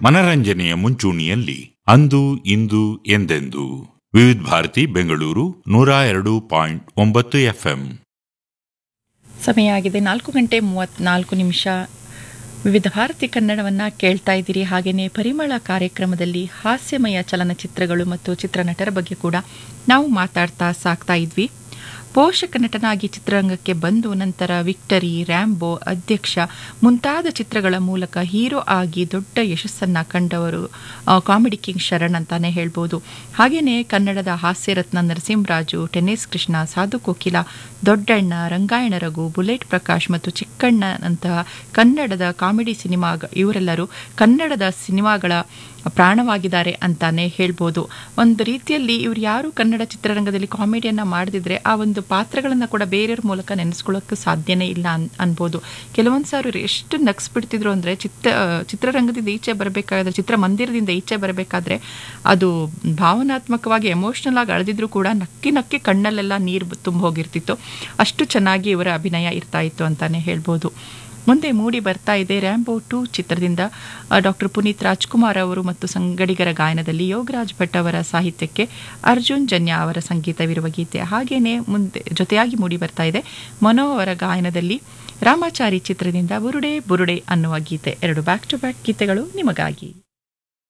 ಮನರಂಜನೆಯ ಮುಂಚೂಣಿಯಲ್ಲಿ ಅಂದು ಇಂದು ಎಂದೆಂದು ವಿವಿಧ ಭಾರತಿ ಬೆಂಗಳೂರು ನೂರ ಎರಡು ಪಾಯಿಂಟ್ ಒಂಬತ್ತು ಎಫ್ಎಂ ಸಮಯ ಆಗಿದೆ ನಾಲ್ಕು ಗಂಟೆ ಮೂವತ್ನಾಲ್ಕು ನಿಮಿಷ ವಿವಿಧ ಭಾರತಿ ಕನ್ನಡವನ್ನು ಕೇಳ್ತಾ ಇದ್ದೀರಿ ಹಾಗೆಯೇ ಪರಿಮಳ ಕಾರ್ಯಕ್ರಮದಲ್ಲಿ ಹಾಸ್ಯಮಯ ಚಲನಚಿತ್ರಗಳು ಮತ್ತು ಚಿತ್ರನಟರ ಬಗ್ಗೆ ಕೂಡ ನಾವು ಮಾತಾಡ್ತಾ ಸಾಕ್ತಾ ಇದ್ವಿ ಪೋಷಕ ನಟನಾಗಿ ಚಿತ್ರರಂಗಕ್ಕೆ ಬಂದು ನಂತರ ವಿಕ್ಟರಿ ರ್ಯಾಂಬೋ ಅಧ್ಯಕ್ಷ ಮುಂತಾದ ಚಿತ್ರಗಳ ಮೂಲಕ ಹೀರೋ ಆಗಿ ದೊಡ್ಡ ಯಶಸ್ಸನ್ನು ಕಂಡವರು ಆ, ಕಾಮಿಡಿ ಕಿಂಗ್ ಶರಣ್ ಅಂತಾನೆ ಹೇಳ್ಬೋದು ಹಾಗೆಯೇ ಕನ್ನಡದ ಹಾಸ್ಯರತ್ನ ನರಸಿಂಹರಾಜು ಟೆನ್ನಿಸ್ ಕೃಷ್ಣ ಸಾಧು ಕೋಕಿಲ ದೊಡ್ಡಣ್ಣ ರಂಗಾಯಣ ರಘು ಬುಲೆಟ್ ಪ್ರಕಾಶ್ ಮತ್ತು ಚಿಕ್ಕಣ್ಣನಂತಹ ಕನ್ನಡದ ಕಾಮಿಡಿ ಸಿನಿಮಾ ಇವರೆಲ್ಲರೂ ಕನ್ನಡದ ಸಿನಿಮಾಗಳ ಪ್ರಾಣವಾಗಿದ್ದಾರೆ ಅಂತಾನೆ ಹೇಳ್ಬೋದು ಒಂದು ರೀತಿಯಲ್ಲಿ ಇವರು ಯಾರು ಕನ್ನಡ ಚಿತ್ರರಂಗದಲ್ಲಿ ಕಾಮಿಡಿಯನ್ನ ಮಾಡದಿದ್ರೆ ಆ ಒಂದು ಪಾತ್ರಗಳನ್ನು ಕೂಡ ಬೇರೆಯವ್ರ ಮೂಲಕ ನೆನೆಸ್ಕೊಳ್ಳೋಕೆ ಸಾಧ್ಯನೇ ಇಲ್ಲ ಅನ್ ಅನ್ಬೋದು ಕೆಲವೊಂದು ಸಾರಿ ಇವ್ರು ಎಷ್ಟು ನಗ್ಸ್ಬಿಡ್ತಿದ್ರು ಅಂದರೆ ಚಿತ್ರ ಚಿತ್ರರಂಗದಿಂದ ಈಚೆ ಬರಬೇಕಾದ್ರೆ ಚಿತ್ರಮಂದಿರದಿಂದ ಈಚೆ ಬರಬೇಕಾದ್ರೆ ಅದು ಭಾವನಾತ್ಮಕವಾಗಿ ಎಮೋಷ್ನಲ್ ಆಗಿ ಅಳೆದಿದ್ರು ಕೂಡ ನಕ್ಕಿ ನಕ್ಕಿ ಕಣ್ಣಲ್ಲೆಲ್ಲ ನೀರು ತುಂಬ ಹೋಗಿರ್ತಿತ್ತು ಅಷ್ಟು ಚೆನ್ನಾಗಿ ಇವರ ಅಭಿನಯ ಇರ್ತಾ ಇತ್ತು ಅಂತಾನೆ ಹೇಳ್ಬೋದು ಮುಂದೆ ಮೂಡಿ ಬರ್ತಾ ಇದೆ ರ್ಯಾಂಬೋ ಟು ಚಿತ್ರದಿಂದ ಡಾಕ್ಟರ್ ಪುನೀತ್ ರಾಜ್ಕುಮಾರ್ ಅವರು ಮತ್ತು ಸಂಗಡಿಗರ ಗಾಯನದಲ್ಲಿ ಯೋಗರಾಜ್ ಭಟ್ ಅವರ ಸಾಹಿತ್ಯಕ್ಕೆ ಅರ್ಜುನ್ ಜನ್ಯ ಅವರ ಸಂಗೀತವಿರುವ ಗೀತೆ ಹಾಗೇನೆ ಮುಂದೆ ಜೊತೆಯಾಗಿ ಮೂಡಿ ಬರ್ತಾ ಇದೆ ಮನೋ ಅವರ ಗಾಯನದಲ್ಲಿ ರಾಮಾಚಾರಿ ಚಿತ್ರದಿಂದ ಬುರುಡೆ ಬುರುಡೆ ಅನ್ನುವ ಗೀತೆ ಎರಡು ಬ್ಯಾಕ್ ಟು ಬ್ಯಾಕ್ ಗೀತೆಗಳು ನಿಮಗಾಗಿ